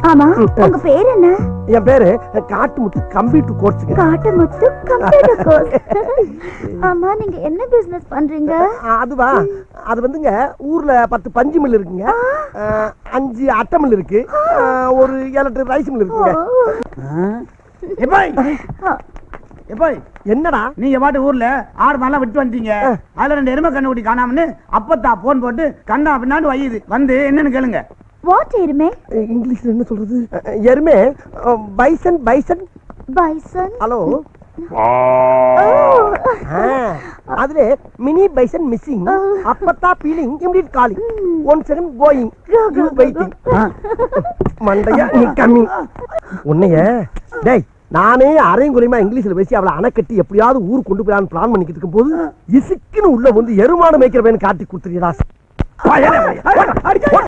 ஆமா உங்க பேர் என்ன என் பேரு காட்டுமுத்து கம்ப்யூட்டர் கோர்ஸுங்க காட்டு முத்து கம்ப்யூட்டர் கோர்ஸ் ஆமா நீங்க என்ன பிசினஸ் பண்றீங்க அதுவா அது வந்துங்க ஊர்ல பத்து பஞ்சு மில் இருக்குங்க அஹ், அஞ்சு அட்டை மில் இருக்கு அஹ், ஒரு ஏழு எட்டு ரைஸ் மில் இருக்குங்க எப்பாய் எப்பாய் என்னடா நீங்க பாட்டு ஊர்ல ஆடு மாலாம் விட்டு வந்துட்டீங்க அதுல ரெண்டு எருமை கண்ணு குட்டி காணாமன்னு அப்பத்தா போன் போட்டு கண்ணா பின்னாண்டு வையுது வந்து என்னன்னு கேளுங்க வாட் எருமே அஹ், இங்கிலீஷ்ல என்ன சொல்றது அஹ், எருமே அஹ், பைசன் பைசன் பைசன் ஹலோ அதுல மினி பைசன் மிஸ்ஸிங் அப்பத்தா feeling immediate calling one second going you waiting மண்டையா நீ கம்மிங் உன்னைய டேய் நானே அரையும் குறையுமா இங்கிலீஷ்ல பேசி அவளை அணைக்கட்டி எப்படியாவது ஊர் கொண்டு போயிடலான்னு பிளான் பண்ணிக்கிட்டு இருக்கும் போது இசுக்குன்னு உள்ள வந்து எருமாடு மேய்க்கிறவன் காட்டி கொடுத்துறியடா